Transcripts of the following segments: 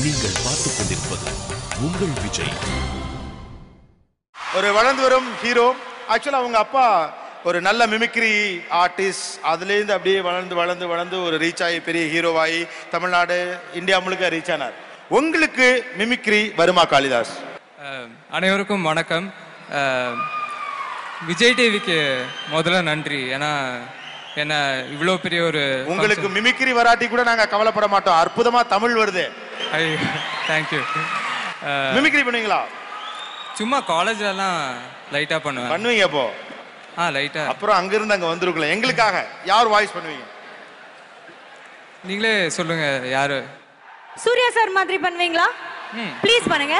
நீங்கள் பார்த்துக் கொண்டிருப்பது உங்கள் விஜய் ஒரு வளர்ந்து வரும் ஹீரோ ஆக்சுவலாக அவங்க அப்பா ஒரு நல்ல மிமிக்ரி ஆர்டிஸ்ட் அதுலேருந்து அப்படியே வளர்ந்து வளர்ந்து வளர்ந்து ஒரு ரீச் ஆகி பெரிய ஹீரோவாகி தமிழ்நாடு இந்தியா முழுக்க ரீச் ஆனார் உங்களுக்கு மிமிக்ரி வருமா காளிதாஸ் அஹ், அனைவருக்கும் வணக்கம் அஹ், விஜய் டிவிக்கு முதல்ல நன்றி ஏன்னா என்ன இவ்வளோ பெரிய ஒரு உங்களுக்கு மிமிக்ரி வராட்டி கூட நாங்கள் கவலைப்பட மாட்டோம் அற்புதமா தமிழ் வருது தேங்க்யூ மிமிக்ரி பண்ணுவீங்களா சும்மா காலேஜ்லலாம் லைட்டாக பண்ணுவேன் பண்ணுவீங்க அப்போ ஆ லைட்டாக அப்புறம் அங்கிருந்து அங்கே வந்துருக்கலாம் எங்களுக்காக யார் வாய்ஸ் பண்ணுவீங்க நீங்களே சொல்லுங்க யாரு சூர்யா சார் மாதிரி பண்ணுவீங்களா ப்ளீஸ் பண்ணுங்க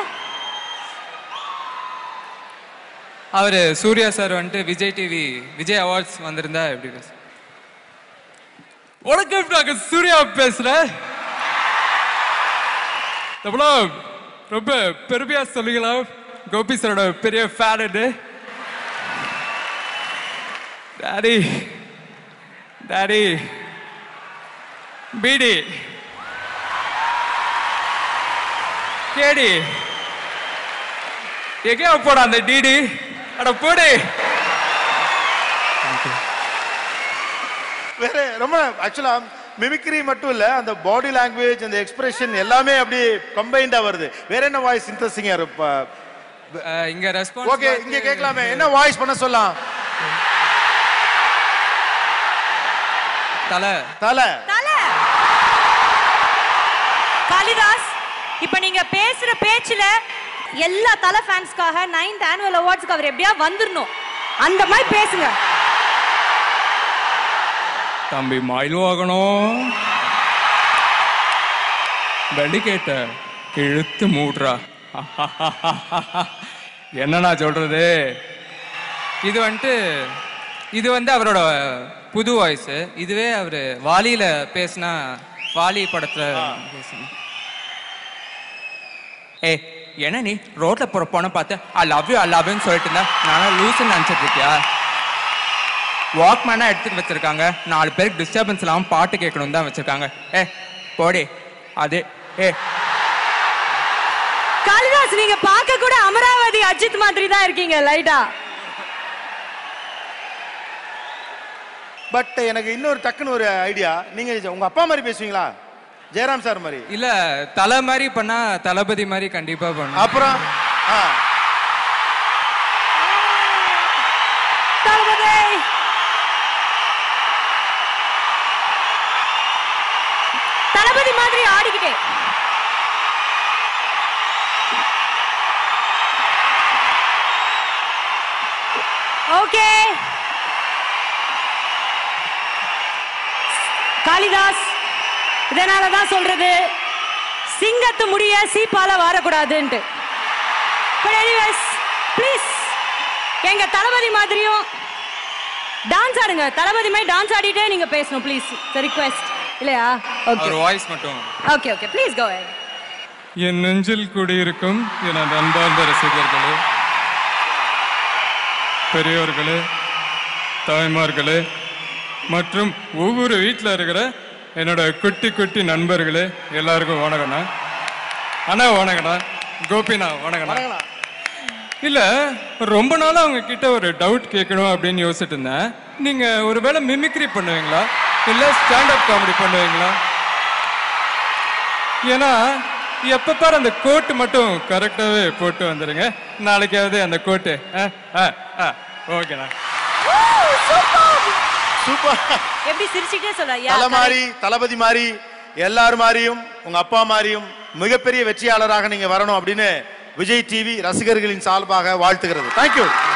அவர் சூர்யா சார் வந்துட்டு விஜய் டிவி விஜய் அவார்ட்ஸ் வந்திருந்தா எப்படி பேச வணக்கம் டாக்டர் சூர்யா பேசுறேன் எவ்வளோ ரொம்ப பெருமையா சொல்லுங்களா கோபி சாரோட பெரிய ஃபேனு டாடி டாடி பீடி கேடி எங்கே போட அந்த டிடி அட போடு வேற ரொம்ப ஆக்சுவலா மிமிக்ரி மட்டும் இல்ல அந்த பாடி லாங்குவேஜ் அந்த எக்ஸ்பிரஷன் எல்லாமே அப்படியே கம்பைண்டா வருது வேற என்ன வாய்ஸ் இன்ட்ரெஸ்டிங்கா இருப்பா அஹ், இங்க ரெஸ்பான்ஸ் ஓகே இங்க கேட்கலாமே என்ன வாய்ஸ் பண்ண சொல்லலாம் தலை தலை தல காளிதாஸ் இப்ப நீங்க பேசுற பேச்சுல எல்லா தல ஃபேன்ஸ்க்காக நைன்த் ஆனுவல் அவார்ட்ஸ்க்கு அவர் எப்படியா வந்துடணும் அந்த மாதிரி பேசுங்க தம்பி மயில் வாகனம் வெள்ளி கேட்ட இழுத்து மூடுறா என்ன நான் சொல்றது இது வந்துட்டு இது வந்து அவரோட புது வாய்ஸ் இதுவே அவர் வாலியில பேசினா வாலி படத்துல பேசணும் ஏ என்ன நீ ரோட்ல போற பொண்ணை பார்த்து ஐ லவ் யூ ஐ லவ்னு சொல்லிட்டு இருந்தா நானும் லூசுன்னு நினைச்சிட்டு இருக்கியா வாக்மேனா எடுத்துட்டு வச்சிருக்காங்க நாலு பேருக்கு டிஸ்டர்பன்ஸ் இல்லாம பாட்டு கேட்கணும் தான் வச்சிருக்காங்க ஏ போடி அது ஏ காளிதாஸ் நீங்க பார்க்க கூட அமராவதி அஜித் மாதிரி தான் இருக்கீங்க லைட்டா பட் எனக்கு இன்னொரு டக்குன்னு ஒரு ஐடியா நீங்க உங்க அப்பா மாதிரி பேசுவீங்களா ஜெயராம் சார் மாதிரி இல்ல தலை மாதிரி பண்ணா தளபதி மாதிரி கண்டிப்பா பண்ணும் அப்புறம் ஆ, தளபதி தளபதி மாதிரி ஆடிக்கிட்டே ஓகே காளிதாஸ் இதனால தான் சொல்றது சிங்கத்து முடிய சீப்பால வாரக்கூடாதுன்ட்டு பட் எனிவேஸ் ப்ளீஸ் எங்க தளபதி மாதிரியும் டான்ஸ் ஆடுங்க தளபதி மாதிரி டான்ஸ் ஆடிட்டே நீங்க பேசணும் ப்ளீஸ் ரிக்வெஸ்ட் இல்லையா ஓகே அவர் வாய்ஸ் மட்டும் ஓகே ஓகே ப்ளீஸ் கோ என் நெஞ்சில் குடியிருக்கும் எனது அன்பார்ந்த ரசிகர்களே பெரியோர்களே தாய்மார்களே மற்றும் ஒவ்வொரு வீட்டில் இருக்கிற என்னோட குட்டி குட்டி நண்பர்களே எல்லாருக்கும் வணக்கண்ணா அண்ணா வணக்கண்ணா கோபிண்ணா வணக்கண்ணா இல்ல ரொம்ப நாளா அவங்க கிட்ட ஒரு டவுட் கேட்கணும் அப்படின்னு யோசிச்சுட்டு இருந்தேன் நீங்க ஒருவேளை மிமிக்ரி பண்ணுவீங்களா இல்ல ஸ்டாண்டப் காமெடி பண்ணுவீங்களா ஏன்னா எப்ப பாரு அந்த கோட்டு மட்டும் கரெக்டாவே போட்டு வந்துருங்க நாளைக்காவது அந்த கோட்டு ஓகேண்ணா சூப்பர் எப்படி சிரிச்சுட்டே சொல்ல தலை மாதிரி தளபதி மாதிரி எல்லார் மாதிரியும் உங்க அப்பா மாதிரியும் மிகப்பெரிய வெற்றியாளராக நீங்க வரணும் அப்படின்னு விஜய் டிவி ரசிகர்களின் சார்பாக வாழ்த்துகிறது தேங்க்யூ